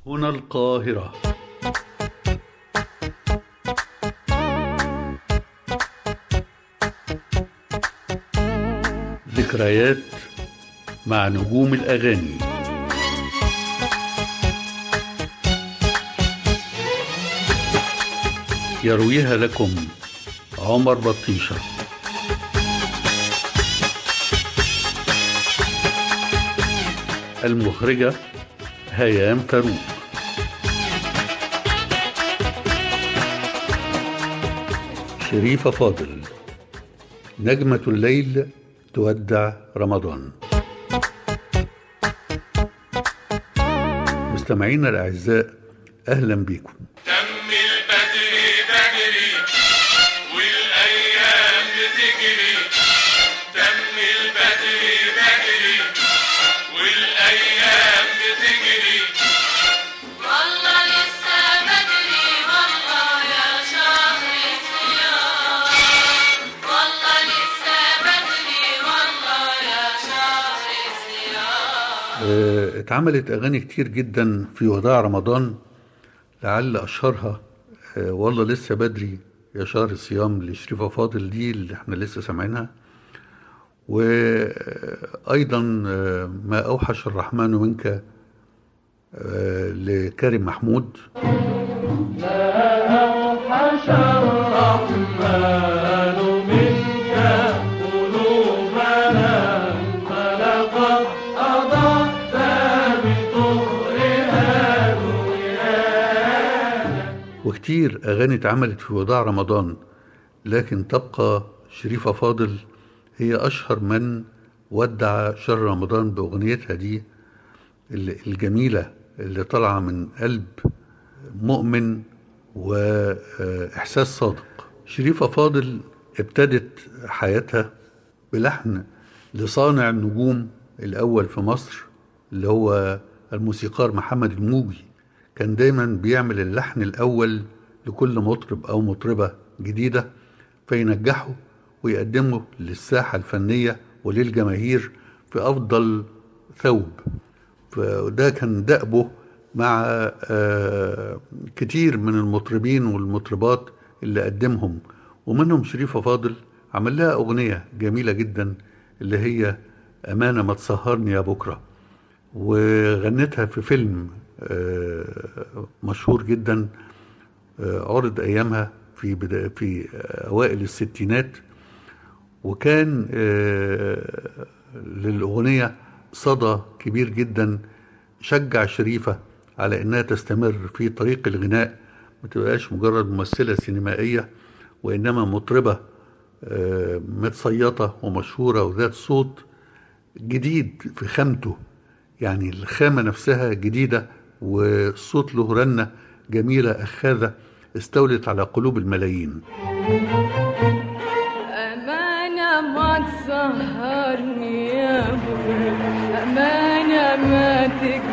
هنا القاهرة ذكريات مع نجوم الأغاني يرويها لكم عمر بطيشه المخرجة هيام فاروق شريفة فاضل نجمة الليل تودع رمضان مستمعينا الأعزاء أهلا بكم دم البدري بدري والايام بتجري دم البدري بدري والايام بتجري والله لسه بدري والله يا شهر الصيام والله لسه بدري والله يا شهر الصيام آه، اتعملت أغاني كتير جدا في وداع رمضان لعل أشهرها آه، والله لسه بدري يا شهر الصيام لشريفة فاضل دي اللي احنا لسه سامعينها وأيضا آه، ما أوحش الرحمن منك آه، لكريم محمود وكتير أغاني اتعملت في وداع رمضان لكن تبقى شريفة فاضل هي أشهر من ودع شهر رمضان بأغنيتها دي ال- الجميلة اللي طالعة من قلب مؤمن وإحساس صادق شريفة فاضل ابتدت حياتها بلحن لصانع النجوم الأول في مصر اللي هو الموسيقار محمد الموجي كان دايما بيعمل اللحن الأول لكل مطرب أو مطربة جديدة فينجحه ويقدمه للساحة الفنية وللجماهير في أفضل ثوب فده كان دأبه مع آه، كتير من المطربين والمطربات اللي قدمهم ومنهم شريفة فاضل عمل لها أغنية جميلة جدا اللي هي أمانة ما تسهرني يا بكرة وغنتها في فيلم آه، مشهور جدا آه، عرض أيامها في بدا في أوائل الستينات وكان آه، للأغنية صدى كبير جدا شجع شريفة على إنها تستمر في طريق الغناء ما تبقاش مجرد ممثلة سينمائية وإنما مطربة آه، متصيطة ومشهورة وذات صوت جديد في خامته يعني الخامة نفسها جديدة والصوت له رنة جميلة أخاذة استولت على قلوب الملايين أمانة ما تسهرني يا بكرة أمانة ما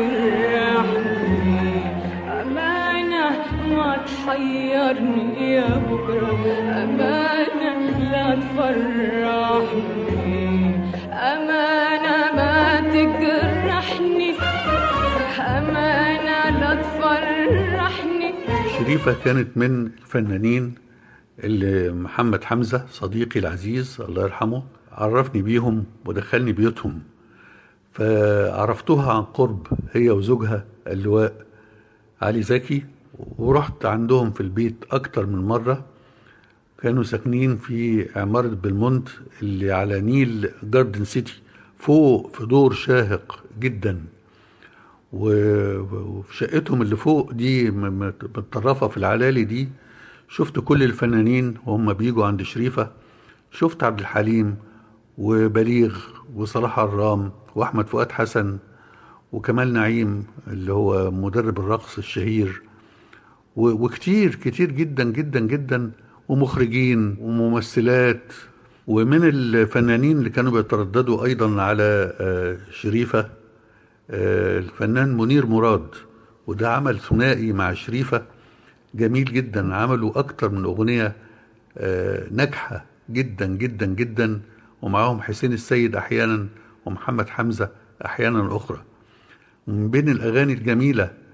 تجرحني أمانة ما تحيرني يا بكرة أمانة لا تفرحني أمانة ما تجرحني أمانة لا تفرحني شريفة كانت من الفنانين اللي محمد حمزة صديقي العزيز الله يرحمه عرفني بيهم ودخلني بيوتهم فعرفتها عن قرب هي وزوجها اللواء علي زكي ورحت عندهم في البيت أكتر من مرة كانوا ساكنين في عمارة بلمونت اللي على نيل جاردن سيتي فوق في دور شاهق جدا و- وفي شقتهم اللي فوق دي م- م- متطرفة في العلالي دي شفت كل الفنانين وهم بيجوا عند شريفة شفت عبد الحليم وبليغ وصلاح عرام وأحمد فؤاد حسن وكمال نعيم اللي هو مدرب الرقص الشهير و- وكتير كتير جدا جدا جدا ومخرجين وممثلات ومن الفنانين اللي كانوا بيترددوا أيضا على آه، شريفة آه، الفنان منير مراد وده عمل ثنائي مع شريفة جميل جدا عملوا أكتر من أغنية آه، ناجحة جدا جدا جدا ومعاهم حسين السيد أحيانا ومحمد حمزة أحيانا أخرى ومن بين الأغاني الجميلة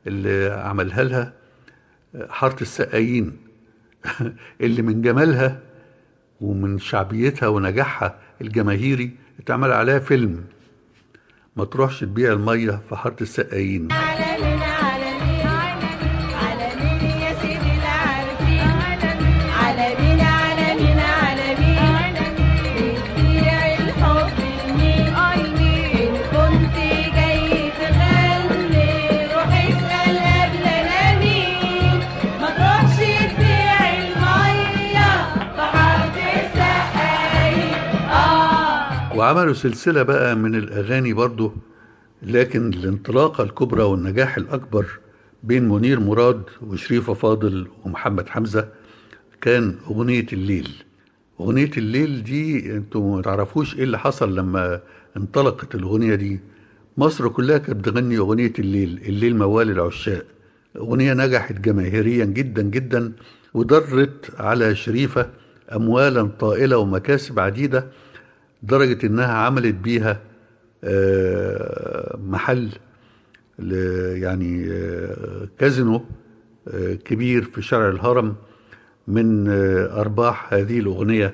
اللي عملها لها حارة السقايين اللي من جمالها ومن شعبيتها ونجاحها الجماهيري اتعمل عليها فيلم ما تروحش تبيع المية في حارة السقايين عالمين عالمين عالمين يا سيدي العارفين عالمين عالمين عالمين بتبيع الحب لمين إن كنت جاي تغني روح اسأل قبل أنا مين ما تروحش تبيع المية في حارة السقايين آه وعملوا سلسلة بقى من الأغاني برضو لكن الانطلاقة الكبرى والنجاح الأكبر بين منير مراد وشريفة فاضل ومحمد حمزة كان أغنية الليل أغنية الليل دي انتوا ما تعرفوش ايه اللي حصل لما انطلقت الأغنية دي مصر كلها كانت بتغني أغنية الليل الليل موال العشاق أغنية نجحت جماهيريا جدا جدا ودرت على شريفة أموالا طائلة ومكاسب عديدة درجة إنها عملت بيها آه، محل ل- يعني آه، كازينو آه، كبير في شارع الهرم من آه، أرباح هذه الأغنية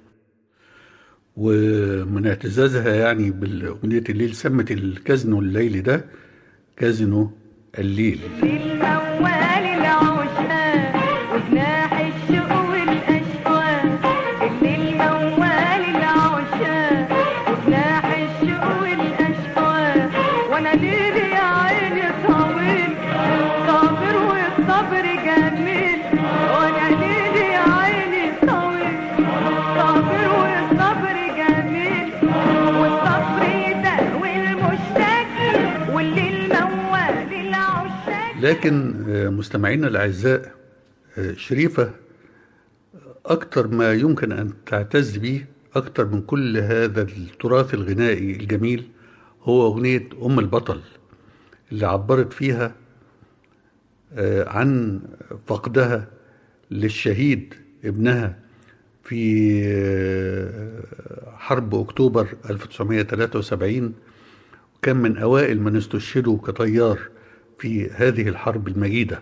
ومن اعتزازها يعني بالأغنية الليل سمت الكازينو الليلي ده كازينو الليل للموال العشاق وجناح الشوق والأشواق للموال العشاق وجناح الشوق والأشواق وأنا ليلي يا عيني طويل صابر والصبر جميل وأنا ليلي يا عيني طويل صابر والصبر جميل والصبر يداوي المشتكي والليل موال العشاق لكن آه، مستمعينا الأعزاء آه، شريفة أكثر ما يمكن أن تعتز به أكثر من كل هذا التراث الغنائي الجميل هو أغنية أم البطل اللي عبرت فيها آه، عن فقدها للشهيد ابنها في آه، حرب أكتوبر 1973 وكان من أوائل من استشهدوا كطيار في هذه الحرب المجيدة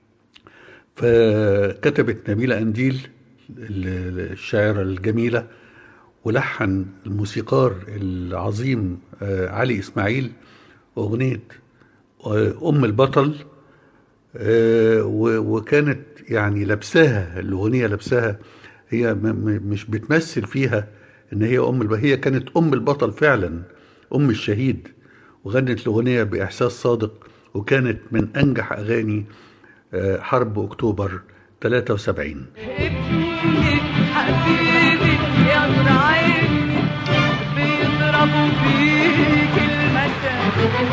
فكتبت نبيلة أنديل ال- الشاعرة الجميلة ولحن الموسيقار العظيم آه، علي إسماعيل أغنية آه، أم البطل آه، و- وكانت يعني لابساها الأغنية لابساها هي م- م- مش بتمثل فيها إن هي أم البطل هي كانت أم البطل فعلا أم الشهيد وغنت الأغنية بإحساس صادق وكانت من أنجح أغاني آه، حرب أكتوبر 73 ابني حبيبي يا نور عيني بيضربوا فيك المثل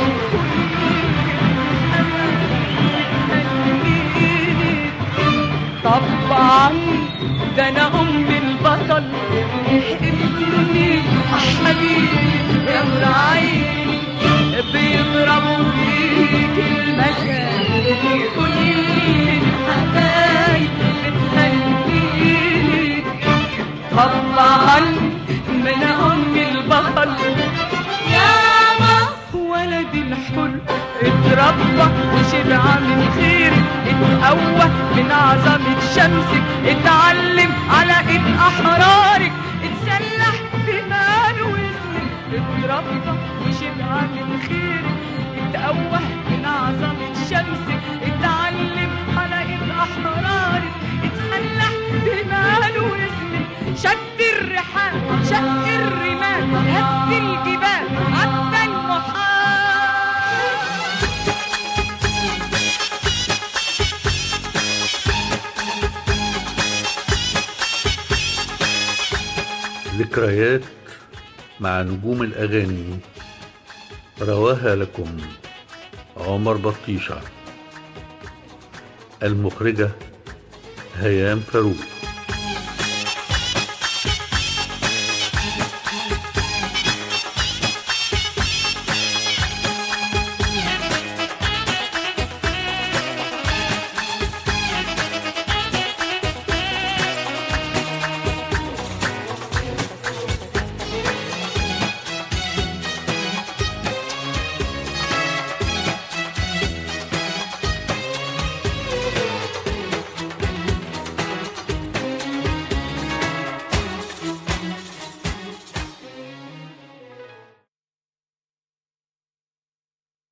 كل طبعا ده انا ام البطل ابني حبيبي يا نور عيني بيضربوا فيك المثل كل الحبايب بتهنيك طبعا من ام البطل ياما ولد الحر اتربى وشبع من خيرك اتقوى من عظمة شمسك اتعلم على ايد احرارك اتسلح بمال واسمك اتربى وشبع من خيرك اتقوى من عظمة شمسك اتعلم على ايد احرارك اتسلح بمال واسمك شد الرحال شق الرمال هز الجبال عدى المحال ذكريات مع نجوم الأغاني رواها لكم عمر بطيشة المخرجة هيام فاروق